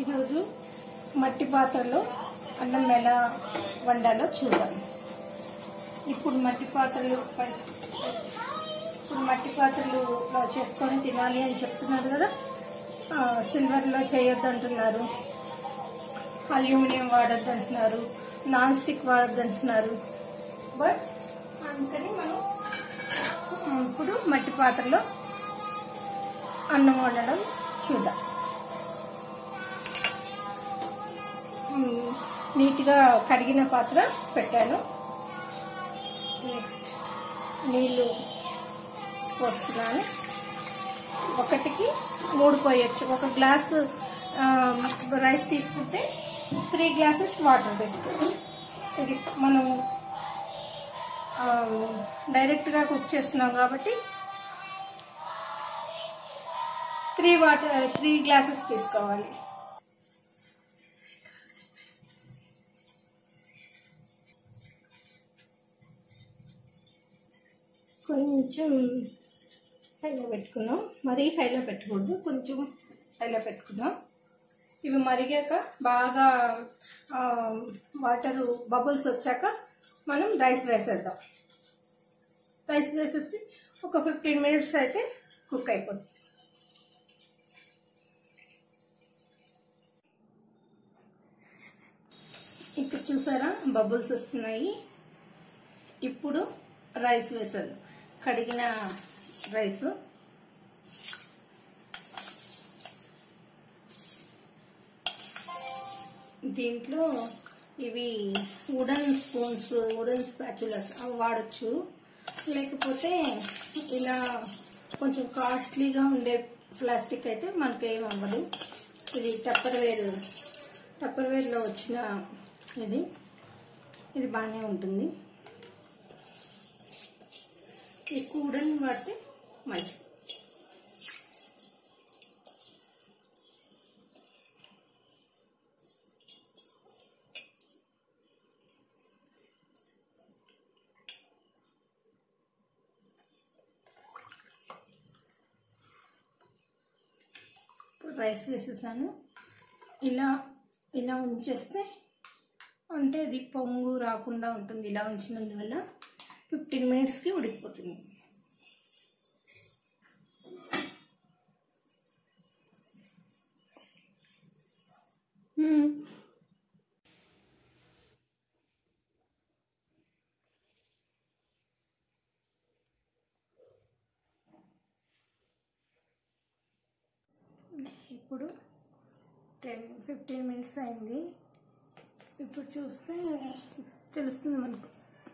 ఈరోజు మట్టి పాత్రలో అన్నం ఎలా వండాలో చూద్దాం ఇప్పుడు మట్టి పాత్రలు ప- ఇప్పుడు మట్టి పాత్రలు ఆ, చేసుకొని తినాలి అని చెప్తున్నారు కదా ఆ, సిల్వర్లో చేయొద్దు అంటున్నారు అల్యూమినియం వాడొద్దు అంటున్నారు నాన్ స్టిక్ వాడొద్దు అంటున్నారు బట్ అందుకని మనం ఆ, ఇప్పుడు మట్టి పాత్రలో అన్నం వండడం చూద్దాం మ్, నీట్గా కడిగిన పాత్ర పెట్టాను నెక్స్ట్ నీళ్ళు పోస్తున్నాను ఒకటికి మూడు పోయొచ్చు ఒక గ్లాసు ఆ, రైస్ తీసుకుంటే త్రీ గ్లాసెస్ వాటర్ తీసుకోవచ్చు ఇది మనం ఆ, డైరెక్ట్గా కుక్ చేస్తున్నాం కాబట్టి త్రీ వాటర్ త్రీ గ్లాసెస్ తీసుకోవాలి కొంచెం హైలో పెట్టుకున్నాం మరీ హైలో పెట్టకూడదు కొంచెం హైలో పెట్టుకున్నాం ఇవి మరిగాక బాగా వాటర్ బబుల్స్ వచ్చాక మనం రైస్ వేసేద్దాం రైస్ వేసేసి ఒక ఫిఫ్టీన్ మినిట్స్ అయితే కుక్ అయిపోతుంది ఇక్కడ చూసారా బబుల్స్ వస్తున్నాయి ఇప్పుడు రైస్ వేసాను కడిగిన రైస్ దీంట్లో ఇవి వుడన్ స్పూన్స్ వుడన్ స్పాచులస్ అవి వాడచ్చు లేకపోతే ఇలా కొంచెం కాస్ట్లీగా ఉండే ప్లాస్టిక్ అయితే మనకేం అవ్వదు ఇది టప్పర్వేర్ టప్పర్వేర్లో వచ్చిన ఇది ఇది బాగానే ఉంటుంది ఎక్కువ ఉడన్ వాడితే మంచిది ఇప్పుడు రైస్ వేసేసాను ఇలా ఇలా ఉంచేస్తే అంటే అది పొంగు రాకుండా ఉంటుంది ఇలా ఉంచినందువల్ల ఫిఫ్టీన్ మినిట్స్కి ఉడికిపోతుంది మ్మ్. ఇప్పుడు టెన్ ఫిఫ్టీన్ మినిట్స్ అయింది ఇప్పుడు చూస్తే తెలుస్తుంది మనకు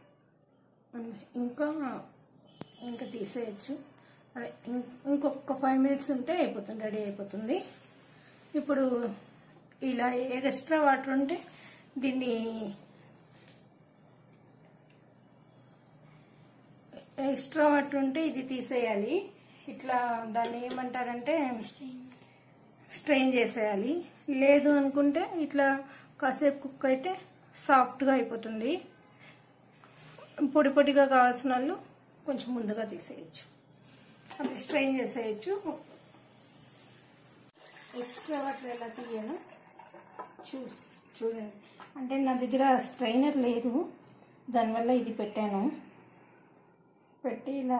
ఇంకా ఇంకా తీసేయచ్చు అదే ఇం- ఇంకొక ఫైవ్ మినిట్స్ ఉంటే అయిపోతుంది రెడీ అయిపోతుంది ఇప్పుడు ఇలా ఎక్స్ట్రా వాటర్ ఉంటే దీన్ని ఎక్స్ట్రా వాటర్ ఉంటే ఇది తీసేయాలి ఇట్లా దాన్ని ఏమంటారంటే స్ట్రెయిన్ చేసేయాలి లేదు అనుకుంటే ఇట్లా కాసేపు కుక్ అయితే సాఫ్ట్గా అయిపోతుంది పొడి పొడిగా కావాల్సిన వాళ్ళు కొంచెం ముందుగా తీసేయచ్చు అది స్ట్రెయిన్ చేసేయచ్చు ఎక్స్ట్రా వాటర్ ఎలా తీయను చూ చూడండి అంటే నా దగ్గర స్ట్రైనర్ లేదు దానివల్ల ఇది పెట్టాను పెట్టి ఇలా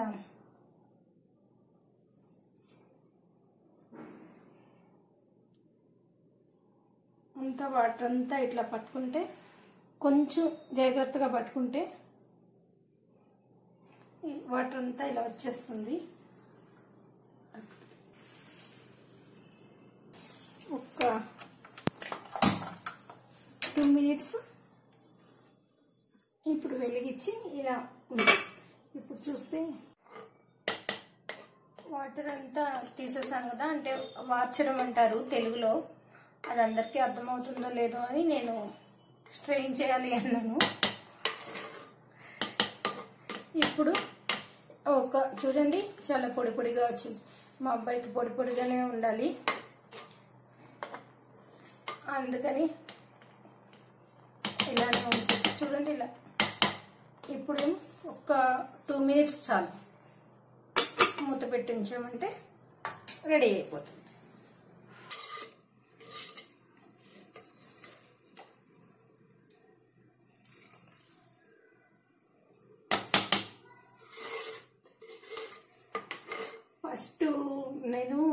అంతా వాటర్ అంతా ఇట్లా పట్టుకుంటే కొంచెం జాగ్రత్తగా పట్టుకుంటే ఈ వాటర్ అంతా ఇలా వచ్చేస్తుంది ఒక టూ మినిట్స్ ఇప్పుడు వెలిగించి ఇలా ఉంది ఇప్పుడు చూస్తే వాటర్ అంతా తీసేసాను కదా అంటే వార్చడం అంటారు తెలుగులో అది అందరికీ అర్థమవుతుందో లేదో అని నేను స్ట్రెయిన్ చేయాలి అన్నాను ఇప్పుడు ఒక చూడండి చాలా పొడి పొడిగా వచ్చింది మా అబ్బాయికి పొడి పొడిగానే ఉండాలి అందుకని ఇలానే ఉంచేసి చూడండి ఇలా ఇప్పుడు ఒక టూ మినిట్స్ చాలు మూత పెట్టి ఉంచామంటే రెడీ అయిపోతుంది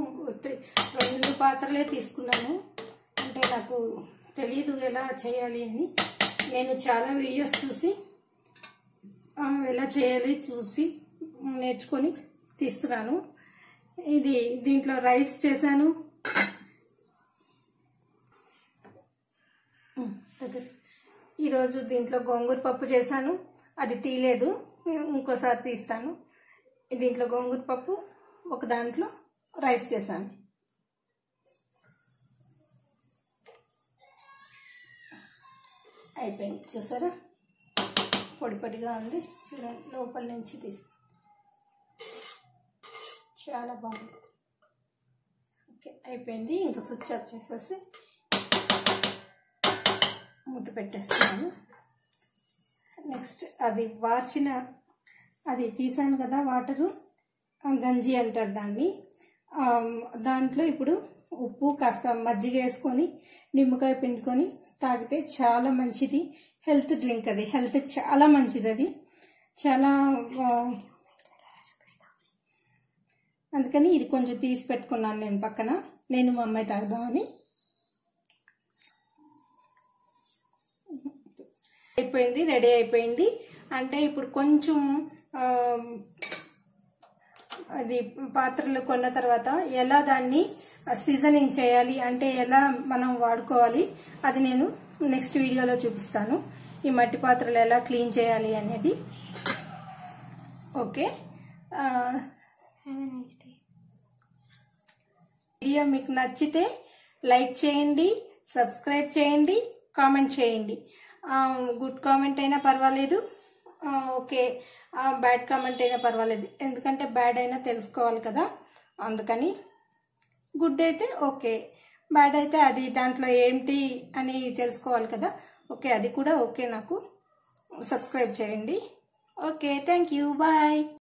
త్రి- రెండు పాత్రలే తీసుకున్నాను అంటే నాకు తెలియదు ఎలా చేయాలి అని నేను చాలా వీడియోస్ చూసి ఆ, ఎలా చేయాలి చూసి నేర్చుకొని తీస్తున్నాను ఇది దీంట్లో రైస్ చేశాను ఉమ్, దగ్గర. ఈరోజు దీంట్లో గోంగూర పప్పు చేశాను అది తీయలేదు ఇంకోసారి తీస్తాను దీంట్లో గోంగూర పప్పు ఒక దాంట్లో రైస్ చేశాను అయిపోయింది చూసారా పొడి పొడిగా ఉంది చూడండి లోపల నుంచి తీస్తాను చాలా బాగుంది ఓకే అయిపోయింది ఇంకా స్విచ్ ఆఫ్ చేసేసి మూత పెట్టేస్తున్నాను నెక్స్ట్ అది వార్చిన అది తీసాను కదా వాటరు ఆ, గంజి అంటారు దాన్ని ఆ, దాంట్లో ఇప్పుడు ఉప్పు కాస్త మజ్జిగ వేసుకొని నిమ్మకాయ పిండుకొని తాగితే చాలా మంచిది హెల్త్ డ్రింక్ అది హెల్త్ చాలా మంచిది అది చాలా ఆ, అందుకని ఇది కొంచెం తీసి పెట్టుకున్నాను నేను పక్కన నేను మా అమ్మాయి తాగుదామని అయిపోయింది రెడీ అయిపోయింది అంటే ఇప్పుడు కొంచెం ఆ, అది పాత్రలు కొన్న తర్వాత ఎలా దాన్ని సీజనింగ్ చేయాలి అంటే ఎలా మనం వాడుకోవాలి అది నేను నెక్స్ట్ వీడియోలో చూపిస్తాను ఈ మట్టి పాత్రలు ఎలా క్లీన్ చేయాలి అనేది ఓకే ఆ, వీడియో మీకు నచ్చితే లైక్ చేయండి సబ్స్క్రైబ్ చేయండి కామెంట్ చేయండి ఆ, గుడ్ కామెంట్ అయినా పర్వాలేదు ఆ, ఓకే ఆ, బ్యాడ్ కామెంట్ అయినా పర్వాలేదు ఎందుకంటే బ్యాడ్ అయినా తెలుసుకోవాలి కదా అందుకని గుడ్ అయితే ఓకే బ్యాడ్ అయితే అది దాంట్లో ఏంటి అని తెలుసుకోవాలి కదా ఓకే అది కూడా ఓకే నాకు సబ్స్క్రైబ్ చేయండి ఓకే థ్యాంక్ యూ బాయ్